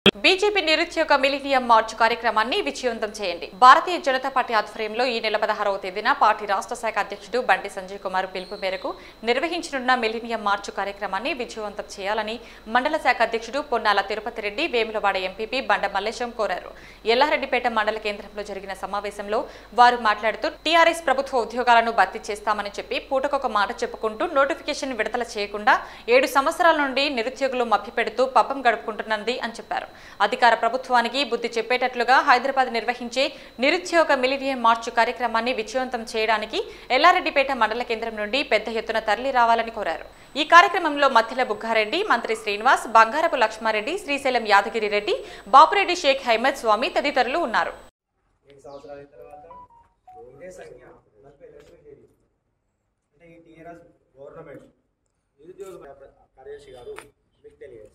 BJP నిరుద్యోగ millennium March కార్యక్రమాన్ని విజయవంతం చేయండి భారతీయ జనతా పార్టీ ఆధ్వర్యంలో ఈ నెల పదహారవ తేదీన పార్టీ రాష్ట్ర శాఖ అధ్యక్షుడు బండి సంజయ్ కుమార్ పిలుపు మేరకు నిర్వహించనున్న మిలినియం మార్చ్ కార్యక్రమాన్ని విజయవంతం చేయాలని మండల శాఖ అధ్యక్షుడు పొన్నాల తిరుపతి రెడ్డి వేములవాడ ఎంపీపీ బండ మల్లేశం కోరారు ఎల్లారెడ్డిపేట మండల కేంద్రంలో జరిగిన సమావేశంలో వారు మాట్లాడుతూ టీఆర్ఎస్ ప్రభుత్వ ఉద్యోగాలను భర్తీ చేస్తామని చెప్పి పూటకొక మాట చెప్పుకుంటూ నోటిఫికేషన్ విడుదల చేయకుండా ఏడు సంవత్సరాల నుండి నిరుద్యోగులు మభ్యపెడుతూ పబ్బం గడుపుకుంటున్నది అని చెప్పారు అధికార ప్రభుత్వానికి బుద్ధి చెప్పేటట్లుగా హైదరాబాద్ నిర్వహించే నిరుద్యోగ మిలినియం మార్చ్ కార్యక్రమాన్ని విజయవంతం చేయడానికి ఎల్లారెడ్డిపేట మండల కేంద్రం నుండి పెద్ద ఎత్తున తరలి రావాలని కోరారు ఈ కార్యక్రమంలో మత్తిల బుగ్గారెడ్డి మంత్రి శ్రీనివాస్ బంగారపు లక్ష్మారెడ్డి శ్రీశైలం యాదగిరి రెడ్డి బాపురెడ్డి షేక్ హైమద్ స్వామి తదితరులు ఉన్నారు ఏడు సంవత్సరాల తర్వాత ఇదే సంఖ్య నలభై లక్షలు చేరింది అంటే ఈ టీఆర్ఎస్ గవర్నమెంట్ నిరుద్యోగ కార్యదర్శి గారు మీకు తెలియజేస్తారు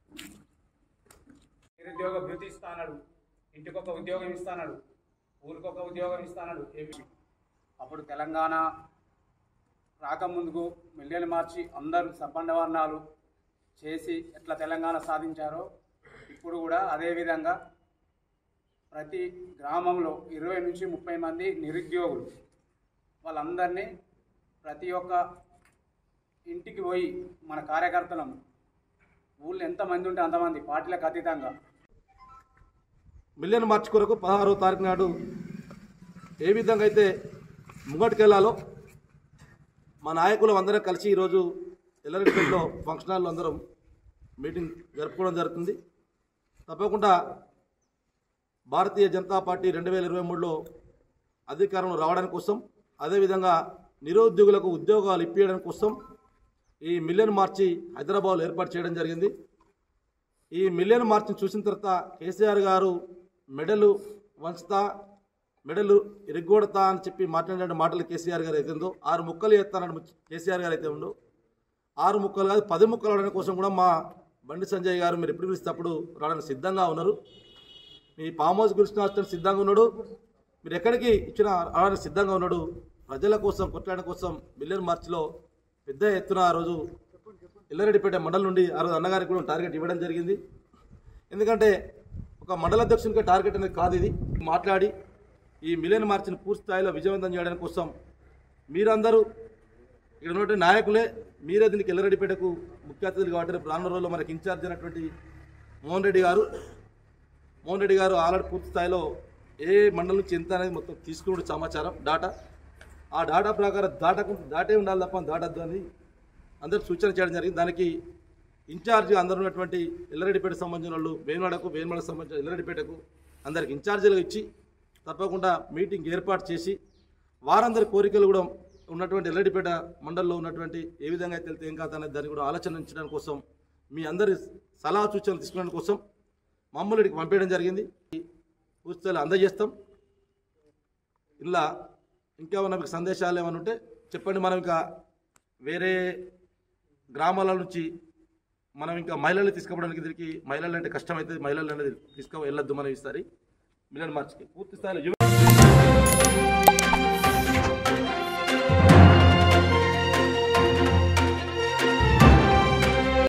నిరుద్యోగ భృతి ఇస్తానడు ఇంటికొక ఉద్యోగం ఇస్తానడు ఊరికొక ఉద్యోగం ఇస్తానడు ఏమి అప్పుడు తెలంగాణ రాకముందుకు మిలియన్ మార్చి అందరూ సబ్బండ వర్ణాలు చేసి ఎట్లా తెలంగాణ సాధించారో ఇప్పుడు కూడా అదే విధంగా ప్రతి గ్రామంలో ఇరవై నుంచి ముప్పై మంది నిరుద్యోగులు వాళ్ళందరినీ ప్రతి ఒక్క ఇంటికి పోయి మన కార్యకర్తలం ఊళ్ళో ఎంతమంది ఉంటే అంతమంది పార్టీలకు అతీతంగా మిలియన్ మార్చ్ కొరకు పదహారవ తారీఖు నాడు ఏ విధంగా అయితే ముంగటికెళ్లాలో మా నాయకులు అందరం కలిసి ఈరోజు ఎల్లరెడ్డిపేటలో ఫంక్షన్ హాల్లో అందరం మీటింగ్ జరుపుకోవడం జరుగుతుంది తప్పకుండా భారతీయ జనతా పార్టీ రెండు వేల ఇరవై మూడులో అధికారంలో రావడానికి కోసం అదేవిధంగా నిరుద్యోగులకు ఉద్యోగాలు ఇప్పించడం కోసం ఈ మిలియన్ మార్చి హైదరాబాద్లో ఏర్పాటు చేయడం జరిగింది ఈ మిలియన్ మార్చిని చూసిన తర్వాత కేసీఆర్ గారు మెడలు వంచుతా మెడలు ఇరగొడతా అని చెప్పి మాట్లాడిన మాటలు కేసీఆర్ గారు అయితే ఉందో ఆరు ముక్కలు ఎత్తానని కేసీఆర్ గారు అయితే ఉందో ఆరు ముక్కలు కాదు పది ముక్కలు అవడానికి కోసం కూడా మా బండి సంజయ్ గారు మీరు ఎప్పుడు పిలిస్తే అప్పుడు రావడానికి సిద్ధంగా ఉన్నారు మీ ఫామ్ హౌస్ గురించి సిద్ధంగా ఉన్నాడు మీరు ఎక్కడికి ఇచ్చిన రావడానికి సిద్ధంగా ఉన్నాడు ప్రజల కోసం కొట్లాడడం కోసం మిలియన్ మార్చిలో పెద్ద ఎత్తున ఆ రోజు ఎల్లారెడ్డిపేట మండలం నుండి ఆ రోజు అన్నగారికి కూడా టార్గెట్ ఇవ్వడం జరిగింది ఎందుకంటే ఒక మండల అధ్యక్షునికి టార్గెట్ అనేది కాదు ఇది మాట్లాడి ఈ మిలియన్ మార్చిని పూర్తి స్థాయిలో విజయవంతం చేయడం కోసం మీరందరూ ఇక్కడ ఉన్నటువంటి నాయకులే మీరే దీనికి ఎల్లారెడ్డిపేటకు ముఖ్య అతిథులు కాబట్టి రేపు రానున్న రోజుల్లో మనకి ఇన్ఛార్జ్ అయినటువంటి మోహన్ రెడ్డి గారు మోహన్ రెడ్డి గారు ఆల్రెడీ పూర్తి స్థాయిలో ఏ మండలం నుంచి ఎంత అనేది మొత్తం తీసుకున్న సమాచారం డాటా ఆ డాటా ప్రకారం దాటకు దాటే ఉండాలి తప్ప దాటద్దు అని అందరూ సూచన చేయడం జరిగింది దానికి ఇన్ఛార్జ్ అందరూ ఉన్నటువంటి ఎల్లరెడ్డిపేట సంబంధించిన వాళ్ళు వేమవాడకు వేమవాడకు సంబంధించిన ఎల్లరెడ్డిపేటకు అందరికి ఇన్ఛార్జీలు ఇచ్చి తప్పకుండా మీటింగ్ ఏర్పాటు చేసి వారందరి కోరికలు కూడా ఉన్నటువంటి ఎల్లరెడ్డిపేట మండలంలో ఉన్నటువంటి ఏ విధంగా అయితే వెళ్తే ఏం కాదు అనేది దాన్ని కూడా ఆలోచన కోసం మీ అందరి సలహా సూచనలు తీసుకోవడం కోసం మమ్మల్ని ఇక్కడికి పంపించడం జరిగింది పూర్తిస్థాయిలో అందజేస్తాం ఇలా ఇంకేమన్నా మీకు సందేశాలు ఏమైనా ఉంటే చెప్పండి మనం ఇంకా వేరే గ్రామాల నుంచి మనం ఇంకా మహిళలు తీసుకుపోవడానికి దీనికి మహిళలు అంటే కష్టమైతే మహిళలు అనేది తీసుకో వెళ్ళొద్దు మనం ఈసారి మిలియన్ మార్చికి పూర్తి స్థాయిలో యువ